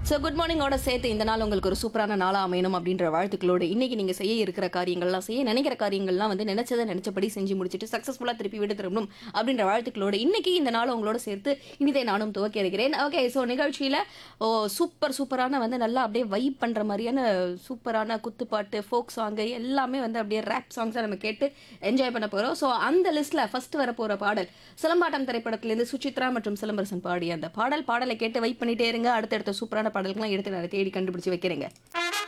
so good மார்னிங்கோட சேர்த்து இந்த நாள் உங்களுக்கு ஒரு சூப்பரான நாளா அமையணும் அப்படின்ற வாழ்த்துக்களோடு இன்னைக்கு நீங்க செய்ய இருக்கிற காரியங்கள்லாம் செய்ய நினைக்கிற காரியங்கள்லாம் வந்து நினைச்சதை நினைச்சபடி செஞ்சு முடிச்சுட்டு சக்ஸஸ்ஃபுல்லாக திருப்பி விடு திரும்பணும் அப்படின்ற வாழ்த்துக்களோடு இன்னைக்கு இந்த நாள் உங்களோட சேர்த்து இனிதை நானும் துவக்கி இருக்கிறேன் ஓகே ஸோ நிகழ்ச்சியில ஓ சூப்பர் சூப்பரான வந்து நல்லா அப்படியே வைப் பண்ற மாதிரியான சூப்பரான குத்துப்பாட்டு ஃபோக் சாங்கு எல்லாமே வந்து அப்படியே ரேப் சாங்ஸாக நம்ம கேட்டு என்ஜாய் பண்ண போறோம் ஸோ அந்த லிஸ்ட்ல ஃபர்ஸ்ட் வர போற பாடல் சிலம்பாட்டம் திரைப்படத்திலேருந்து சுசித்ரா மற்றும் சிலம்பரசன் பாடிய அந்த பாடல் பாடலை கேட்டு வைப் பண்ணிட்டே இருங்க அடுத்தடுத்த சூப்பரான பாடல்கள்லாம் எடுத்து நான் தேடி கண்டுபிடிச்சு வைக்கிறேங்க